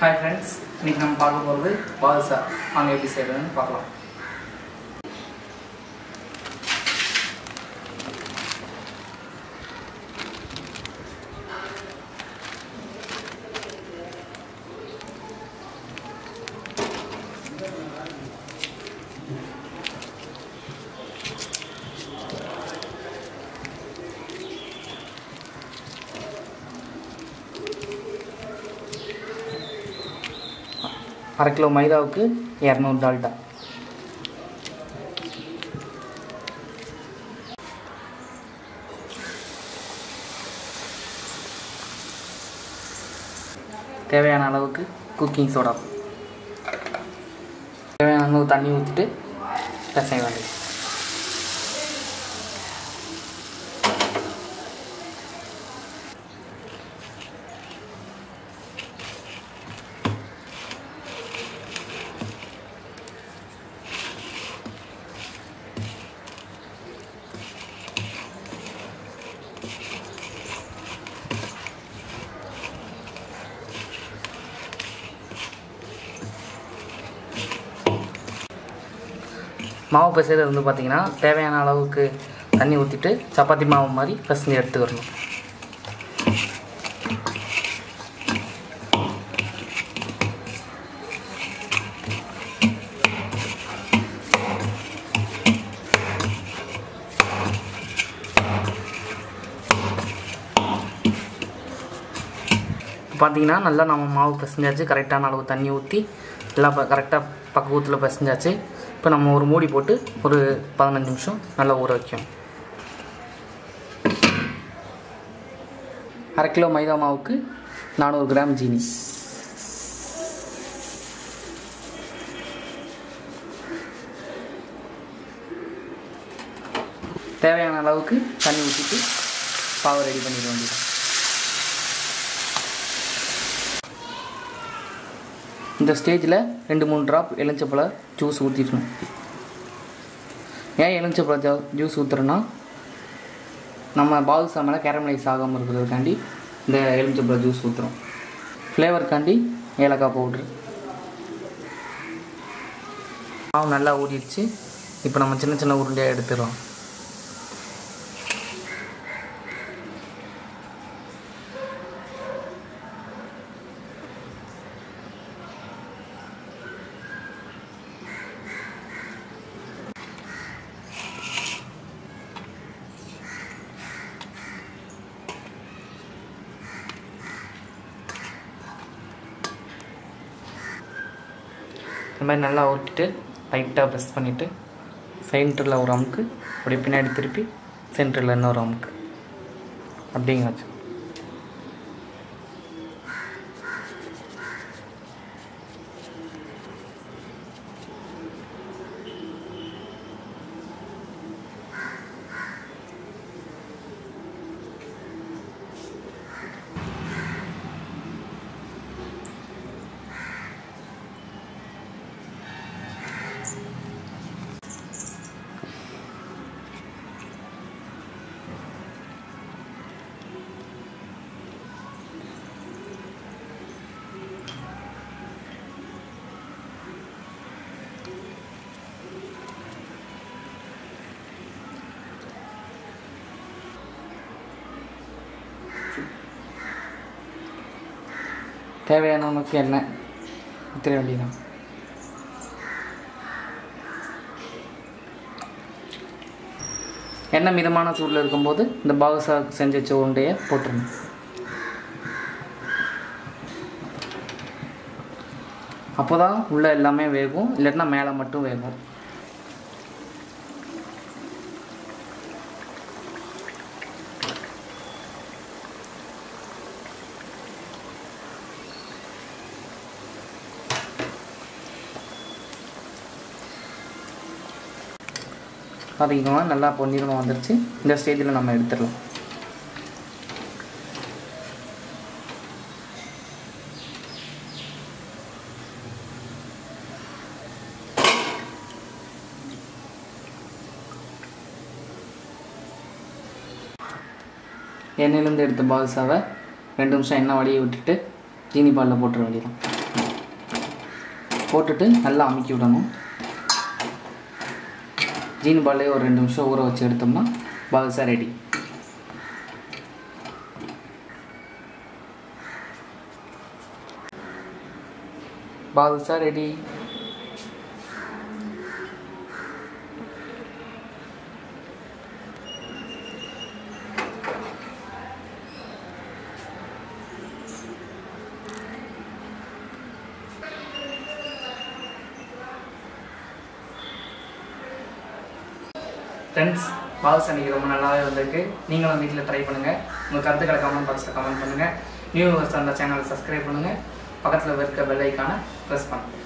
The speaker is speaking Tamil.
ஹாய் ஃப்ரெண்ட்ஸ் இன்னைக்கு நம்ம பார்க்க போகிறது பாதுஷா வாங்க எப்படி செய்யறதுன்னு பார்க்கலாம் அரை கிலோ மைதாவுக்கு இரநூறு டால்டா தேவையான அளவுக்கு குக்கிங் சோடா தேவையான அளவு தண்ணி ஊற்றிட்டு பிசைய வேண்டியது மாவு பிசைறது வந்து பார்த்திங்கன்னா தேவையான அளவுக்கு தண்ணி ஊற்றிட்டு சப்பாத்தி மாவு மாதிரி பிசைஞ்சு எடுத்துக்கிறணும் இப்போ பார்த்தீங்கன்னா நல்லா நம்ம மாவு பிசைஞ்சாச்சு கரெக்டான அளவு தண்ணி ஊற்றி எல்லாம் கரெக்டாக பக்குவத்தில் பிசைஞ்சாச்சு இப்போ நம்ம ஒரு மூடி போட்டு ஒரு பதினஞ்சு நிமிஷம் நல்லா ஊற வைக்கும் அரை கிலோ மைதா மாவுக்கு நானூறு கிராம் ஜீனி தேவையான அளவுக்கு தண்ணி ஊற்றிட்டு பாவை ரெடி பண்ணிட வேண்டியது இந்த ஸ்டேஜில் ரெண்டு மூணு ட்ராப் எலுமிச்சப்பழ ஜூஸ் ஊற்றிடணும் ஏன் எலுமிச்சப்பழ ஜா ஜூஸ் ஊற்றுறோன்னா நம்ம பாதுஷா மேலே கேரமலைஸ் ஆகாமல் இருக்கிறதுக்காண்டி இந்த எலுமிச்சப்பழ ஜூஸ் ஊற்றுறோம் ஃப்ளேவருக்காண்டி ஏலக்காய் பவுட்ரு மாவு நல்லா ஊறிடுச்சு இப்போ நம்ம சின்ன சின்ன உருண்டையாக எடுத்துடுறோம் இந்த மாதிரி நல்லா ஊற்றிட்டு லைட்டாக ப்ரெஸ் பண்ணிவிட்டு சென்டரில் ஒரு அமுக்கு அப்படியே பின்னாடி திருப்பி சென்டரில் இன்னொரு அமுக்கு அப்படிங்க வச்சு தேவையானவனுக்கு எண்ணெய் ஊற்றிட வேண்டியதான் எண்ணெய் மிதமான சூடில் இருக்கும்போது இந்த பாதுஷா செஞ்சு வச்ச உருண்டையை போட்டுருணும் அப்போ தான் உள்ளே எல்லாமே வேகும் இல்லைன்னா மேலே மட்டும் வேகும் பார்த்தீங்கன்னா நல்லா பொன்னிறமாக வந்துருச்சு இந்த ஸ்டேஜில் நம்ம எடுத்துடலாம் எண்ணெயிலேருந்து எடுத்த பாதுஷாவை ரெண்டு நிமிஷம் எண்ணெய் வடிய விட்டுட்டு ஜீனி பாலில் போட்டுற வேண்டியதான் போட்டுட்டு நல்லா அமுக்கி விடணும் ஜீன் பாலே ஒரு ரெண்டு நிமிஷம் ஊற வச்சு எடுத்தோம்னா badusha ready badusha ready friends badusha அன்றைக்கி ரொம்ப நல்லாவே வந்திருக்கு நீங்களும் வீட்டில் ட்ரை பண்ணுங்கள் உங்கள் கருத்துக்களை கமெண்ட் பாக்ஸில் கமெண்ட் பண்ணுங்கள் நியூ அந்த சேனலை சப்ஸ்கிரைப் பண்ணுங்கள் பக்கத்தில் இருக்க பெல் ஐக்கானை ப்ரெஸ் பண்ணுங்கள்